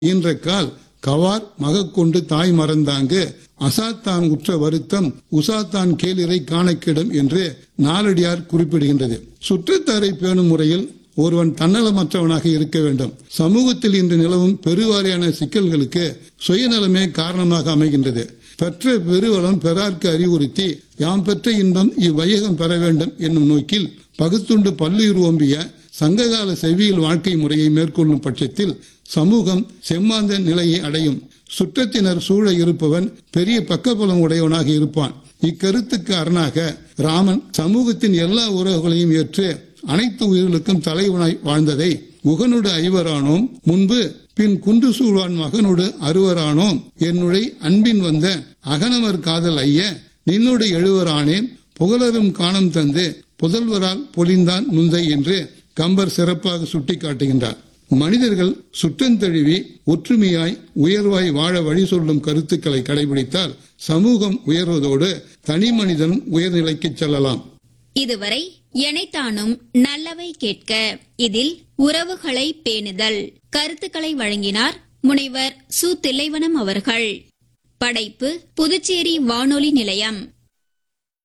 ஈன்ற கால் கவார் மகக்கொண்டு தாய் மறந்தாங்கு அசாத்தான் உற்ற வருத்தம் உசாத்தான் கேளிரை காணக்கிடும் என்று நாலடியார் குறிப்பிடுகின்றது சுற்றத்தாரை பேணும் முறையில் ஒருவன் தன்னலமற்றவனாக இருக்க வேண்டும் சமூகத்தில் இன்று நிலவும் பெருவாரியான சிக்கல்களுக்கு சுயநலமே காரணமாக அமைகின்றது பெற்ற பெருவளம் பெறார்க்கு அறிவுறுத்தி யாம் பெற்ற இன்பம் இவ்வையகம் பெற வேண்டும் என்னும் நோக்கில் பகுத்துண்டு பல்லுயிர் ஓம்பிய சங்ககால செவ்வியல் வாழ்க்கை முறையை மேற்கொள்ளும் பட்சத்தில் சமூகம் செம்மாந்த நிலையை அடையும் சுற்றத்தினர் சூழ இருப்பவன் பெரிய பக்கபலம் உடையவனாக இருப்பான் இக்கருத்துக்கு அரணாக ராமன் சமூகத்தின் எல்லா உறவுகளையும் ஏற்று அனைத்து உயிர்களுக்கும் தலைவனாய் வாழ்ந்ததை முகனோடு ஐவரானோம் முன்பு பின் குன்று சூழ்வான் மகனோடு அறுவரானோம் என்னுடைய அன்பின் வந்த அகனவர் காதல் ஐய நின்னோடு எழுவரானேன் புகழரும் காணம் தந்து புதல்வரால் பொலிந்தான் முந்தை என்று கம்பர் சிறப்பாக சுட்டிக்காட்டுகின்றார் மனிதர்கள் சுற்றந்தழுவி ஒற்றுமையாய் உயர்வாய் வாழ வழி சொல்லும் கருத்துக்களை கடைபிடித்தால் சமூகம் உயர்வதோடு தனி மனிதன் உயர்நிலைக்கு செல்லலாம் இதுவரை எனைத்தானும் நல்லவை கேட்க இதில் உறவுகளை பேணுதல் கருத்துக்களை வழங்கினார் முனைவர் சு தில்லைவனம் அவர்கள் படைப்பு புதுச்சேரி வானொலி நிலையம்